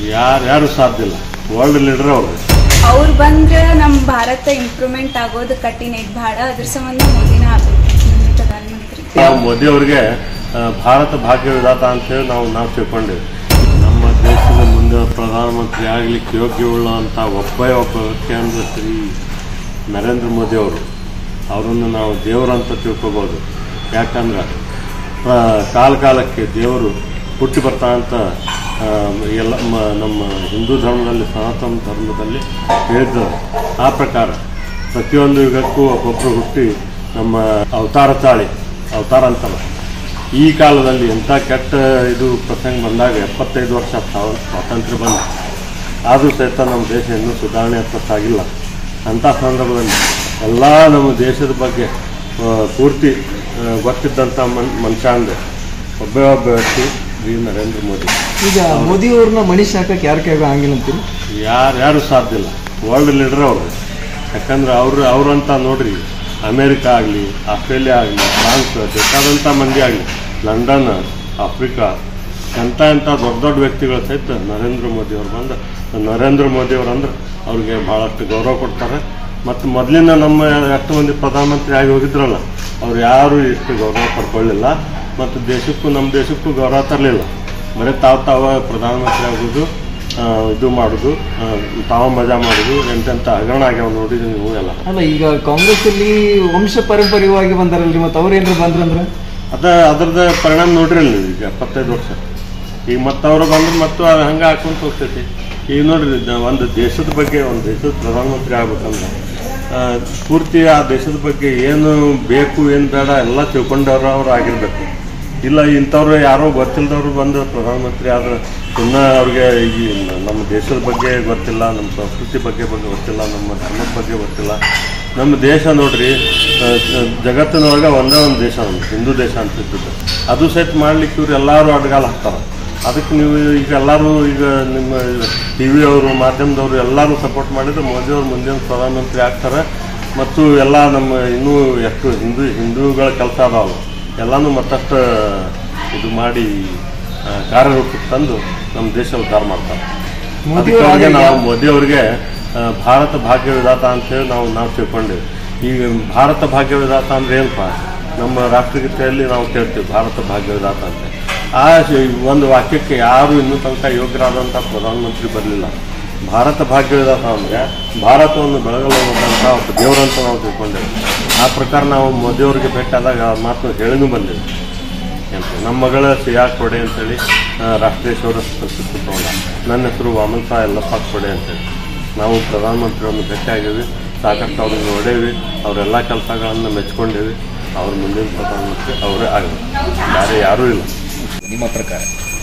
ಯಾರು ಯಾರು ಸಾಧ್ಯ ಇಲ್ಲ ವರ್ಲ್ಡ್ ಲೀಡರ್ ಅವರು ಅವ್ರು ಬಂದ್ರೆ ನಮ್ಮ ಭಾರತ ಇಂಪ್ರೂವ್ಮೆಂಟ್ ಆಗೋದು ಕಠಿಣ ಐತೆ ಭಾಳ ಅದ್ರ ಸಂಬಂಧ ಮೋದಿನ ಆಗ್ಬೇಕು ನಮ್ಮ ಪ್ರಧಾನಮಂತ್ರಿ ನಾವು ಮೋದಿ ಅವರಿಗೆ ಆ, ಭಾರತ ಭಾಗ್ಯ ವಿಧಾತ ಅಂತೇಳಿ ನಾವು ನಾವು ತಿಳ್ಕೊಂಡೇವೆ ನಮ್ಮ ದೇಶದ ಮುಂದೆ ಪ್ರಧಾನಮಂತ್ರಿ ಆಗ್ಲಿಕ್ಕೆ ಯೋಗ್ಯವುಳ್ಳಂಥ ಒಬ್ಬೇ ಒಬ್ಬ ವ್ಯಕ್ತಿ ಅಂದ್ರೆ ಶ್ರೀ ನರೇಂದ್ರ ಮೋದಿ ಅವರು ಅವರನ್ನು ನಾವು ದೇವರಂತ ತಿಳ್ಕೊಬೋದು ಯಾಕಂದ್ರೆ ಪ್ರ- ಕಾಲ ಕಾಲಕ್ಕೆ ದೇವರು ಹುಟ್ಟಿ ಬರ್ತಾ ಅಂತ ಆ, ಎಲ್ಲ ಮ- ನಮ್ಮ ಹಿಂದೂ ಧರ್ಮದಲ್ಲಿ ಸನಾತನ ಧರ್ಮದಲ್ಲಿ ಹೇಳಿದ್ದಾರೆ ಆ ಪ್ರಕಾರ ಪ್ರತಿಯೊಂದು ಯುಗಕ್ಕೂ ಒಬ್ಬೊಬ್ಬರು ಹುಟ್ಟಿ ನಮ್ಮ ಅವತಾರ ತಾಳಿ ಅವತಾರ ಅಂತಾರೆ ಈ ಕಾಲದಲ್ಲಿ ಎಂಥ ಕೆಟ್ಟ ಇದು ಪ್ರಸಂಗ ಬಂದಾಗ ಎಪ್ಪತ್ತೈದು ವರ್ಷ ಸ್ವಾ- ಸ್ವಾತಂತ್ರ್ಯ ಬಂದ ಆದರೂ ಸಹಿತ ನಮ್ಮ ದೇಶ ಇನ್ನೂ ಸುಧಾರಣೆ ಹತ್ರ ಸಾಗಿಲ್ಲ ಅಂಥ ಸಂದರ್ಭದಲ್ಲಿ ಎಲ್ಲ ನಮ್ಮ ದೇಶದ ಬಗ್ಗೆ ಆ, ಪೂರ್ತಿ ಆ, ಗೊತ್ತಿದ್ದಂಥ ಮನ್ ಮನುಷ್ಯ ಅಂದರೆ ಒಬ್ಬೇ ಒಬ್ಬ ವ್ಯಕ್ತಿ ಶ್ರೀ ನರೇಂದ್ರ ಮೋದಿ ಈಗ ಮೋದಿ ಅವ್ರನ್ನ ಮಣಿಷ್ ಹಾಕಕ್ಕೆ ಯಾರ ಕೈಗೂ ಆಗಿಲ್ಲ ಅಂತೀರಿ ಯಾರು ಯಾರು ಸಾಧ್ಯ ಇಲ್ಲ ವರ್ಲ್ಡ್ ಲೀಡರ್ ಅವರು ಯಾಕಂದ್ರೆ ಅವರು ಅವರಂತ ನೋಡ್ರಿ ಅಮೇರಿಕಾ ಆಗಲಿ ಆಸ್ಟ್ರೇಲಿಯಾ ಆಗಲಿ ಫ್ರಾನ್ಸ್ ಬೇಕಾದಂಥ ಮಂದಿ ಆಗಲಿ ಲಂಡನ್ ಆಫ್ರಿಕಾ ಎಂಥ ಎಂಥ ದೊಡ್ಡ ದೊಡ್ಡ ವ್ಯಕ್ತಿಗಳ ಸಹಿತ ನರೇಂದ್ರ ಮೋದಿ ಅವ್ರು ಬಂದು ನರೇಂದ್ರ ಮೋದಿ ಅವ್ರು ಅಂದ್ರೆ ಅವ್ರಿಗೆ ಭಾಳಷ್ಟು ಗೌರವ ಕೊಡ್ತಾರೆ ಮತ್ತು ಮೊದಲಿನ ನಮ್ಮ ಎಷ್ಟು ಮಂದಿ ಪ್ರಧಾನಮಂತ್ರಿ ಆಗಿ ಹೋಗಿದ್ರಲ್ಲ ಅವ್ರು ಯಾರು ಇಷ್ಟು ಗೌರವ ಪಡ್ಕೊಳ್ಳಿಲ್ಲ ಮತ್ತು ದೇಶಕ್ಕೂ ನಮ್ಮ ದೇಶಕ್ಕೂ ಗೌರವ ತರಲಿಲ್ಲ ಬರೀ ತಾವು ತಾವ ಪ್ರಧಾನಮಂತ್ರಿ ಆಗೋದು ಆ, ಇದು ಮಾಡೋದು ಆ, ತಾವು ಮಜಾ ಮಾಡೋದು ಎಂತೆಂಥ ಹಗರಣ ಆಗ್ಯಾವ ನೋಡಿದ್ರಿ ನೀವು ಎಲ್ಲ ಅಲ್ಲ ಈಗ ಕಾಂಗ್ರೆಸ್ ಅಲ್ಲಿ ವಂಶ ಪಾರಂಪರ್ಯವಾಗಿ ಬಂದಾರಲ್ರಿ ಮತ್ತೆ ಅವ್ರೇನ್ರ ಬಂದ್ರಂದ್ರ ಅದ ಅದ್ರದ್ದು ಪರಿಣಾಮ ನೋಡ್ರಿ ಅಲ್ಲಿ ನೀವು ಈಗ ಎಪ್ಪತ್ತೈದು ವರ್ಷ ಈಗ ಮತ್ತೆ ಅವರು ಬಂದ್ರೆ ಮತ್ತು ಅದು ಹಂಗೆ ಹಾಕೊಂತ ಹೋಗ್ತೈತಿ ಈಗ ನೋಡ್ರಿ ದ- ಒಂದು ದೇಶದ ಬಗ್ಗೆ ಒಂದು ದೇಶದ ಪ್ರಧಾನಮಂತ್ರಿ ಆಗ್ಬೇಕಂದ್ರೆ ಆ, ಪೂರ್ತಿ ಆ ದೇಶದ ಬಗ್ಗೆ ಏನು ಬೇಕು ಏನು ಬೇಡ ಎಲ್ಲ ತಿಳ್ಕೊಂಡವ್ರು ಅವ್ರು ಆಗಿರ್ಬೇಕು ಇಲ್ಲ ಇಂಥವ್ರು ಯಾರೋ ಗೊತ್ತಿಲ್ಲದವ್ರು ಬಂದು ಪ್ರಧಾನಮಂತ್ರಿ ಆದ್ರೆ ಇನ್ನ ಅವ್ರಿಗೆ ಈ ನಮ್ಮ ದೇಶದ ಬಗ್ಗೆ ಗೊತ್ತಿಲ್ಲ ನಮ್ಮ ಸಂಸ್ಕೃತಿ ಬಗ್ಗೆ ಬಗ್ಗೆ ಗೊತ್ತಿಲ್ಲ ನಮ್ಮ ಧರ್ಮದ ಬಗ್ಗೆ ಗೊತ್ತಿಲ್ಲ ನಮ್ಮ ದೇಶ ನೋಡ್ರಿ ಆ, ಆ, ಜಗತ್ತಿನೊಳಗೆ ಒಂದೇ ಒಂದು ದೇಶ ಒಂದು ಹಿಂದೂ ದೇಶ ಅಂತ ಇದ್ದದ್ದು ಅದು ಸಹಿತ ಮಾಡ್ಲಿಕ್ಕೆ ಇವ್ರು ಎಲ್ಲರೂ ಅಡ್ಗಾಲ ಹಾಕ್ತಾರೆ ಅದಕ್ಕೆ ನೀವು ಈಗ ಎಲ್ಲರೂ ಈಗ ನಿಮ್ಮ ಟಿ ವಿ ಅವರು ಮಾಧ್ಯಮದವರು ಎಲ್ಲರೂ ಸಪೋರ್ಟ್ ಮಾಡಿದ್ರೆ ಮೋದಿ ಅವರು ಮುಂದಿನ ಪ್ರಧಾನಮಂತ್ರಿ ಆಗ್ತಾರೆ ಮತ್ತು ಎಲ್ಲ ನಮ್ಮ ಇನ್ನೂ ಎಷ್ಟು ಹಿಂದೂ ಹಿಂದೂಗಳ ಕೆಲಸ ಅದಾವಲ್ಲ ಎಲ್ಲನೂ ಮತ್ತಷ್ಟು ಇದು ಮಾಡಿ ಆ, ಕಾರ್ಯರೂಪಕ್ಕೆ ತಂದು ನಮ್ಮ ದೇಶ ಉದ್ಧಾರ ಮಾಡ್ತಾರೆ ಮೋದಿ ಅದಕ್ಕೆ ಅವ್ರಿಗೆ ಅವ್ರಿಗೆ ನಾವು ಮೋದಿ ಅವರಿಗೆ ಆ, ಭಾರತ ಭಾಗ್ಯ ವಿಧಾತ ಅಂತೇಳಿ ನಾವು ನಾವು ತಿಳ್ಕೊಂಡೇವೆ ಈಗ ಭಾರತ ಭಾಗ್ಯ ವಿಧಾತ ಅಂದ್ರೆ ಏನಪ್ಪ ನಮ್ಮ ರಾಷ್ಟ್ರಗೀತೆಯಲ್ಲಿ ನಾವು ಕೇಳ್ತೀವಿ ಭಾರತ ಭಾಗ್ಯ ವಿಧಾತ ಅಂತ ಆ ಶ- ಒಂದು ವಾಕ್ಯಕ್ಕೆ ಯಾರು ಇನ್ನೂ ತನಕ ಯೋಗ್ಯರಾದಂಥ ಪ್ರಧಾನಮಂತ್ರಿ ಬರಲಿಲ್ಲ ಭಾರತ ಭಾಗ್ಯ ವಿಧಾತ ಅಂದರೆ ಭಾರತವನ್ನು ಬೆಳಗಲು ಹೋದಂಥ ಒಬ್ಬ ದೇವರಂತ ನಾವು ತಿಳ್ಕೊಂಡೇವೆ ಆ ಪ್ರಕಾರ ನಾವು ಮೋದಿಯವರಿಗೆ ಭೇಟಿಯಾದಾಗ ಆ ಮಾತು ಹೇಳಿನೂ ಬಂದೇವೆ ಅಂತ ನಮ್ಮ ಮಗಳ ಸಿಯಾ ಕೊಡೆ ಅಂತೇಳಿ ಆ, ರಾಷ್ಟ್ರೀಯ ಶೌರ್ಯ ಪ್ರಶಸ್ತಿ ತಗೊಂಡ ನನ್ನ ಹೆಸರು ವಾಮನ್ ಸಾ ಯಲ್ಲಪ್ಪ ಕೊಡೆ ಅಂತೇಳಿ ನಾವು ಪ್ರಧಾನಮಂತ್ರಿಯನ್ನು ಭೇಟಿಯಾಗೀವಿ ಸಾಕಷ್ಟು ಅವ್ರನ್ನ ನೋಡೇವಿ ಅವರೆಲ್ಲ ಕೆಲಸಗಳನ್ನು ಮೆಚ್ಕೊಂಡೇವಿ ಅವ್ರ ಮುಂದಿನ ಪ್ರಧಾನಮಂತ್ರಿ ಅವರೇ ಆಗಬೇಕು ಬೇರೆ ಯಾರೂ ಇಲ್ಲ ನಿಮ್ಮ ಪ್ರಕಾರ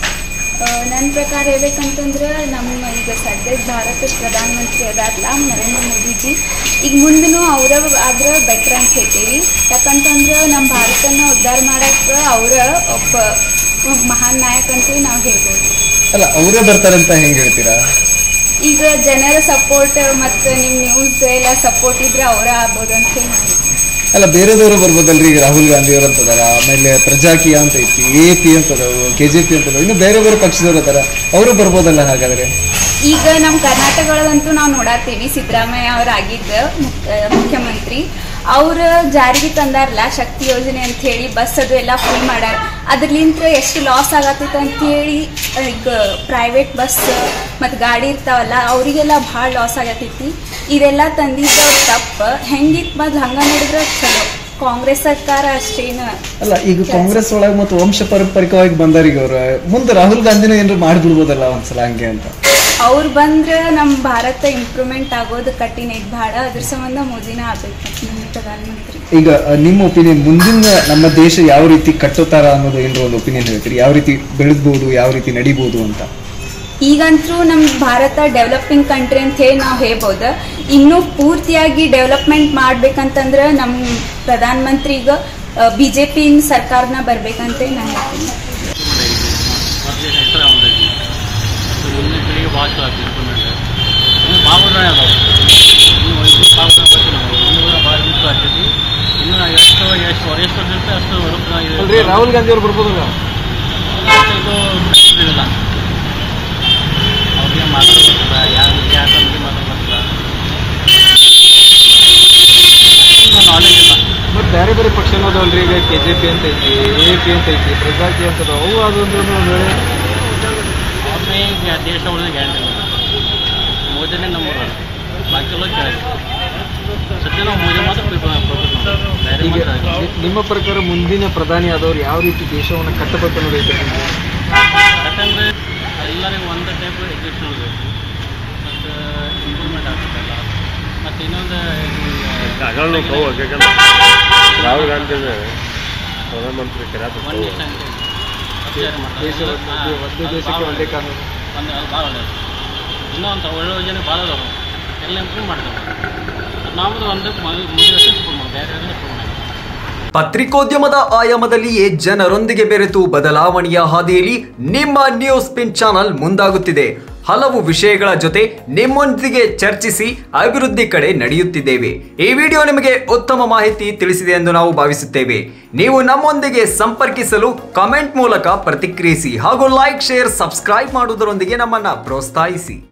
ನನ್ನ ಪ್ರಕಾರ ಹೇಳ್ಬೇಕಂತಂದ್ರೆ ನಮ್ಮ ಈಗ ಸದ್ಯಕ್ಕೆ ಭಾರತದ ಪ್ರಧಾನಮಂತ್ರಿ ಅದಾರಲ್ಲ ನರೇಂದ್ರ ಮೋದಿಜಿ ಈಗ ಮುಂದೂ ಅವರ ಆದ್ರೆ ಬೆಟ್ರ್ ಅಂತ ಹೇಳ್ತೀವಿ ಯಾಕಂತಂದ್ರೆ ನಮ್ಮ ಭಾರತನ ಉದ್ಧಾರ ಮಾಡಕ್ಕೆ ಅವರ ಒಬ್ಬ ಒಬ್ಬ ಮಹಾನ್ ನಾಯಕ ಅಂತೇಳಿ ನಾವು ಹೇಳ್ಬೋದು ಅಲ್ಲ ಅವರೇ ಬರ್ತಾರಂತ ಹೆಂಗ್ ಹೇಳ್ತೀರಾ ಈಗ ಜನರ ಸಪೋರ್ಟ್ ಮತ್ತು ನಿಮ್ಮ ನ್ಯೂಸ್ ಎಲ್ಲ ಸಪೋರ್ಟ್ ಇದ್ರೆ ಅವರ ಆಗ್ಬೋದು ಅಂತ ಹೇಳಿ ನಾನು ಅಲ್ಲ ಬೇರೆದವರು ಬರ್ಬೋದಲ್ರಿ ಈಗ ರಾಹುಲ್ ಗಾಂಧಿ ಅವ್ರು ಅಂತದಾರ ಆಮೇಲೆ ಪ್ರಜಾಕೀಯ ಅಂತ ಐತಿ ಎ ಪಿ ಅಂತದವು ಕೆ ಜೆ ಪಿ ಅಂತದವು ಇನ್ನು ಬೇರೆ ಬೇರೆ ಪಕ್ಷದವ್ರು ಅದಾರ ಅವರು ಬರ್ಬೋದಲ್ಲ ಹಾಗಾದ್ರೆ ಈಗ ನಮ್ಮ ಕರ್ನಾಟಕದೊಳಗಂತೂ ನಾವು ನೋಡತ್ತೀವಿ ಸಿದ್ದರಾಮಯ್ಯ ಅವ್ರು ಆಗಿದ್ದ ಮುಖ್ಯ- ಮುಖ್ಯಮಂತ್ರಿ ಅವ್ರ ಜಾರಿಗೆ ತಂದಾರಲ್ಲ ಶಕ್ತಿ ಯೋಜನೆ ಅಂತ ಹೇಳಿ ಬಸ್ ಅದು ಎಲ್ಲ ಫ್ರೀ ಮಾಡ್ಯಾರ ಅದ್ರಲಿಂತ್ರ ಎಷ್ಟು ಲಾಸ್ ಆಗತ್ತೈತೆ ಅಂತ ಹೇಳಿ ಈಗ ಪ್ರೈವೇಟ್ ಬಸ್ ಮತ್ತು ಗಾಡಿ ಇರ್ತಾವಲ್ಲ ಅವರಿಗೆಲ್ಲ ಭಾಳ ಲಾಸ್ ಆಗತೈತಿ ಇದೆಲ್ಲ ತಂದಿದ್ದವ್ರ ತಪ್ಪು ಹೆಂಗಿತ್ತು ಮೊದ್ಲು ಹಂಗ ನೋಡಿದ್ರೆ ಚಲೋ ಕಾಂಗ್ರೆಸ್ ಸರ್ಕಾರ ಅಷ್ಟೇನು ಅಲ್ಲ ಈಗ ಕಾಂಗ್ರೆಸ್ ಒಳಗೆ ಮತ್ತು ವಂಶ ಪಾರಂಪರಿಕವಾಗಿ ಬಂದಾರೀಗ ಅವ್ರ ಮುಂದೆ ರಾಹುಲ್ ಗಾಂಧಿನೂ ಏನಾರು ಮಾಡಿಬಿಡ್ಬೋದಲ್ಲ ಒಂದ್ಸಲ ಹಂಗೆ ಅಂತ ಅವ್ರು ಬಂದ್ರೆ ನಮ್ಮ ಭಾರತ ಇಂಪ್ರೂವ್ಮೆಂಟ್ ಆಗೋದು ಕಠಿಣ ಐತೆ ಭಾಳ ಅದ್ರ ಸಂಬಂಧ ಮೋದಿನ ಆಗ್ಬೇಕು ನಮ್ಮ ಪ್ರಧಾನಮಂತ್ರಿ ಈಗ ಅಹ್, ನಿಮ್ಮ ಒಪಿನಿಯನ್ ಮುಂದಿನ ನಮ್ಮ ದೇಶ ಯಾವ ರೀತಿ ಕಟ್ಟುತ್ತಾರ ಅನ್ನೋದು ಏನಾರ ಒಂದು ಒಪಿನಿಯನ್ ಹೇಳ್ತೀರಿ ಯಾವ ರೀತಿ ಬೆಳೆದ್ಬೋದು ಯಾವ ರೀತಿ ನಡಿಬೋದು ಅಂತ ಈಗಂತೂ ನಮ್ಮ ಭಾರತ ಡೆವಲಪಿಂಗ್ ಕಂಟ್ರಿ ಅಂತ ಹೇಳಿ ನಾವು ಹೇಳ್ಬೋದು ಇನ್ನೂ ಪೂರ್ತಿಯಾಗಿ ಡೆವಲಪ್ಮೆಂಟ್ ಮಾಡ್ಬೇಕಂತಂದ್ರೆ ನಮ್ಮ ಪ್ರಧಾನಮಂತ್ರಿಗ ಬಿ ಜೆ ಪಿ ಸರ್ಕಾರನ ಬರ್ಬೇಕಂತ ನಾನು ಹೇಳ್ತೀನಿ ಭಾರತದೇಶ ಹೆಸರು ಒಂದೈತಿ ಮುಂದಿನ ಪೀಳಿಗೆ ಭಾಳ ಚಲೋ ಆಗ್ತದೆ ಇಂಪ್ರೂವ್ಮೆಂಟ್ ಇನ್ನು ಭಾಳ ಉದಾಹರಣೆ ಅದಾವೆ ಇನ್ನು ಒಂದು ಭಾಳ ಗೊತ್ತಿಲ್ಲ ಮುಂದೆ ಭಾಳ ಇಂಪ್ರೂವ್ ಆಗ್ತೈತಿ ಇನ್ನು ನಾವು ಎಷ್ಟು ಎಷ್ಟು ವರ್ಷ ಎಷ್ಟು ವರ್ಷ ಇರುತ್ತೆ ಅಷ್ಟು ಅಲ್ರಿ ವರುತ್ತ ರಾಹುಲ್ ಗಾಂಧಿ ಅವ್ರು ಬರ್ಬೋದಲ್ಲ ಇದು ಇಲ್ಲ ಅವ್ರಿಗೆ ಬೇರೆ ಬೇರೆ ಪಕ್ಷ ಅನ್ನೋದಲ್ರಿ ಈಗ ಕೆ ಜೆ ಪಿ ಅಂತ ಐತಿ ಎ ಪಿ ಅಂತ ಐತಿ ಪ್ರಜಾಕಿ ಅಂತ ಅದಾವ. ಅವು ಅದೊಂದು ಒಂದು ವೇಳೆ ಅವ್ರನ್ನೇ ಈಗ ದೇಶ ಉಳಿದ ಗ್ಯಾರಂಟಿ ಮೋದಿನೇ ನಂಬರ್ ಬಾಕಿ ಎಲ್ಲ ಕೇಳಿ ಸದ್ಯ ನಾವು ಮೋದಿ ಮಾತ್ರ ಪ್ರಿಫರ್ ಬೇರೆ ಈಗ ಮಾತ್ರ ನಿ- ನಿಮ್ಮ ಪ್ರಕಾರ ಮುಂದಿನ ಪ್ರಧಾನಿ ಆದವ್ರು ಯಾವ ರೀತಿ ದೇಶವನ್ನು ಕಟ್ಟಬೇಕು ಅನ್ನೋದು ಐತೆ ನಿಮ್ಗೆ? ಯಾಕಂದರೆ ಎಲ್ಲರಿಗೂ ಒಂದೇ ಟೈಪ್ ಎಜುಕೇಷನ್ ಬೇಕು ಮತ್ತು ಇಂಪ್ರೂವ್ಮೆಂಟ್ ಆಗ್ತದಲ್ಲ ಮತ್ತು ಇನ್ನೊಂದು ಆಗಲ್ಲ ಕವು ಯಾಕಂದ್ರೆ ರಾಹುಲ್ ಗಾಂಧಿ ಪ್ರಧಾನಮಂತ್ರಿ ಒಂದು ಕರ್ಯಾತ ದೇಶ ಅಂತ ಅಭಿಯಾನ ಮಾಡ್ತಾರೆ. ದೇಶ ಒಂದೇ- ಹಾ, ಒಂದೇ ಅದು ದೇಶಕ್ಕೆ ಭಾಳ ಒಂದೇ ಒಳ್ಳೆದು. ಕಾನೂನು ಒಂದು ಅದು ಭಾಳ ಒಳ್ಳೆಯದು ಇನ್ನೂ ಅಂತ ಒಳ್ಳೆ ಯೋಜನೆ ಭಾಳ ಅದಾವೆ ಎಲ್ಲ ಇಂಪ್ರೂವ್ ಮಾಡಿದಾವೆ ನಾವು ಒಂದು ಮುಂದೆ ವರ್ಷ ಸಪೋರ್ಟ್ ಮಾಡಿ ಬೇರೆ ಯಾರಿಗೂ ಸಪೋರ್ಟ್ ಮಾಡಿ ಪತ್ರಿಕೋದ್ಯಮದ ಆಯಾಮದಲ್ಲಿಯೇ ಜನರೊಂದಿಗೆ ಬೆರೆತು ಬದಲಾವಣೆಯ ಹಾದಿಯಲ್ಲಿ ನಿಮ್ಮ ನ್ಯೂಸ್ ಪಿನ್ ಚಾನಲ್ ಮುಂದಾಗುತ್ತಿದೆ ಹಲವು ವಿಷಯಗಳ ಜೊತೆ ನಿಮ್ಮೊಂದಿಗೆ ಚರ್ಚಿಸಿ ಅಭಿವೃದ್ಧಿ ಕಡೆ ನಡೆಯುತ್ತಿದ್ದೇವೆ ಈ ವಿಡಿಯೋ ನಿಮಗೆ ಉತ್ತಮ ಮಾಹಿತಿ ತಿಳಿಸಿದೆ ಎಂದು ನಾವು ಭಾವಿಸುತ್ತೇವೆ ನೀವು ನಮ್ಮೊಂದಿಗೆ ಸಂಪರ್ಕಿಸಲು ಕಮೆಂಟ್ ಮೂಲಕ ಪ್ರತಿಕ್ರಿಯಿಸಿ ಹಾಗೂ ಲೈಕ್ ಶೇರ್ ಸಬ್ಸ್ಕ್ರೈಬ್ ಮಾಡುವುದರೊಂದಿಗೆ ನಮ್ಮನ್ನ ಪ್ರೋತ್ಸಾಹಿಸಿ